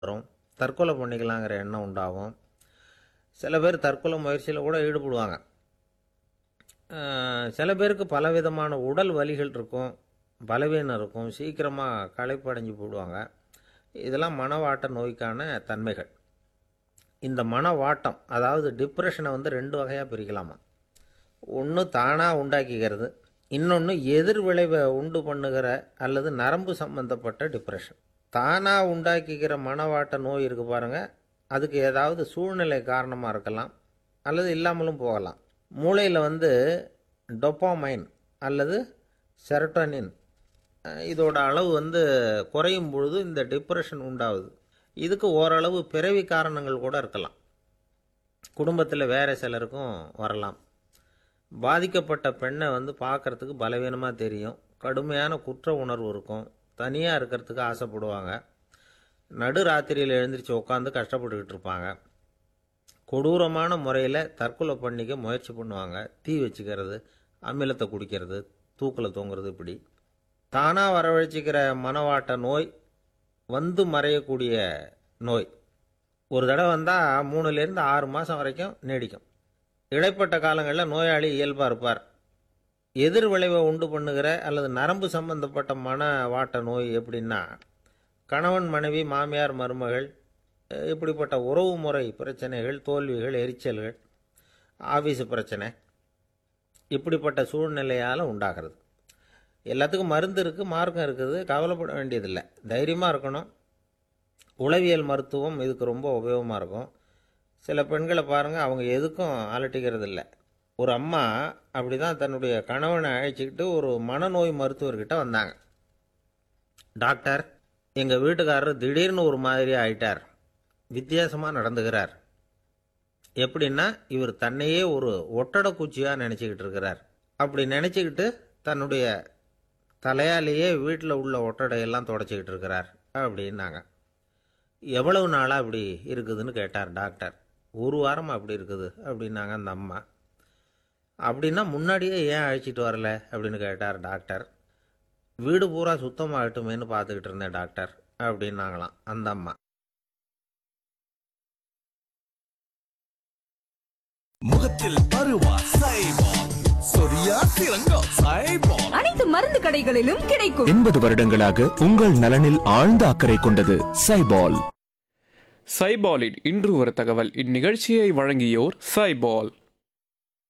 வரும் தற்கொலை பண்ணிக்கலாங்கிற எண்ணம் உண்டாகும் சில பேர் தற்கொலை முயற்சியில் கூட ஈடுபடுவாங்க அஹ், சில பேருக்கு பலவிதமான உடல் வலிகள் இருக்கும் பலவீனம் இருக்கும் சீக்கிரமாக களைப்படைஞ்சு போடுவாங்க இதெல்லாம் மனவாட்ட நோய்க்கான தன்மைகள் இந்த மனவாட்டம் அதாவது டிப்ரெஷனை வந்து ரெண்டு வகையாக பிரிக்கலாமா ஒன்று தானாக உண்டாக்கிக்கிறது இன்னொன்று எதிர் விளைவை உண்டு பண்ணுகிற அல்லது நரம்பு சம்பந்தப்பட்ட டிப்ரெஷன் தானாக உண்டாக்கிக்கிற மனவாட்ட நோய் இருக்கு பாருங்க அதுக்கு ஏதாவது சூழ்நிலை காரணமாக இருக்கலாம் அல்லது இல்லாமலும் போகலாம் மூளையில் வந்து டொப்பாமைன் அல்லது செரட்டோனின் அஹ் இதோட அளவு வந்து குறையும் பொழுது இந்த டிப்ரெஷன் உண்டாகுது இதுக்கு ஓரளவு பிறவி காரணங்கள் கூட இருக்கலாம் குடும்பத்தில் வேறு சிலருக்கும் வரலாம் பாதிக்கப்பட்ட பெண்ணை வந்து பார்க்கறதுக்கு பலவீனமாக தெரியும் கடுமையான குற்ற உணர்வு இருக்கும் தனியாக இருக்கிறதுக்கு ஆசைப்படுவாங்க நடு ராத்திரியில் எழுந்திரிச்சு உட்காந்து கஷ்டப்பட்டுக்கிட்டு இருப்பாங்க கொடூரமான முறையில் தற்கொலை பண்ணிக்க முயற்சி பண்ணுவாங்க தீ வச்சுக்கிறது அமிலத்தை குடிக்கிறது தூக்கில் தூங்குறது இப்படி தானாக வரவழைச்சிக்கிற மனவாட்ட நோய் வந்து மறையக்கூடிய நோய் ஒரு தடவை வந்தால் மூணுலேருந்து ஆறு மாதம் வரைக்கும் நீடிக்கும் இடைப்பட்ட காலங்களில் நோயாளி இயல்பாக இருப்பார் எதிர் விளைவை உண்டு பண்ணுகிற அல்லது நரம்பு சம்பந்தப்பட்ட மன வாட்ட நோய் எப்படின்னா கணவன் மனைவி மாமியார் மருமகள் அஹ் இப்படிப்பட்ட உறவு முறை பிரச்சனைகள் தோல்விகள் எரிச்சல்கள் ஆஃபீஸு பிரச்சனை இப்படிப்பட்ட சூழ்நிலையால் உண்டாகிறது எல்லாத்துக்கும் மருந்து இருக்குது மார்க்கம் இருக்குது கவலைப்பட வேண்டியதில்லை தைரியமாக இருக்கணும் உளவியல் மருத்துவம் இதுக்கு ரொம்ப உபயோகமாக இருக்கும் சில பெண்களை பாருங்கள் அவங்க எதுக்கும் அலட்டிக்கிறது இல்லை ஒரு அம்மா அப்படி தான் தன்னுடைய கணவனை அழைச்சிக்கிட்டு ஒரு மனநோய் மருத்துவர்கிட்ட வந்தாங்க டாக்டர் எங்கள் வீட்டுக்காரர் திடீர்னு ஒரு மாதிரி ஆயிட்டார் வித்தியாசமாக நடந்துக்கிறார் எப்படின்னா இவர் தன்னையே ஒரு ஒட்டடை குச்சியாக நினச்சிக்கிட்டு இருக்கிறார் அப்படி நினச்சிக்கிட்டு தன்னுடைய தலையாலேயே வீட்டில் உள்ள ஒட்டடையெல்லாம் தொடச்சிக்கிட்டு இருக்கிறார் அப்படின்னாங்க எவ்வளவு நாளாக அப்படி இருக்குதுன்னு கேட்டார் டாக்டர் ஒரு வாரமாக அப்படி இருக்குது அப்படின்னாங்க அந்த அம்மா அப்படின்னா முன்னாடியே ஏன் அழைச்சிட்டு வரல அப்படின்னு கேட்டார் டாக்டர் வீடு பூரா சுத்தமாகட்டுமேன்னு பார்த்துக்கிட்டு இருந்தேன் டாக்டர் அப்படின்னாங்களாம் அந்த அம்மா முகத்தில் பருவா சைபால் சொரியா திரங்கா சைபால் அனைத்து மருந்து கடைகளிலும் கிடைக்கும் எண்பது வருடங்களாக உங்கள் நலனில் ஆழ்ந்த அக்கறை கொண்டது சைபால் சைபாலின் இன்று ஒரு தகவல் இந்நிகழ்ச்சியை வழங்கியோர் சைபால்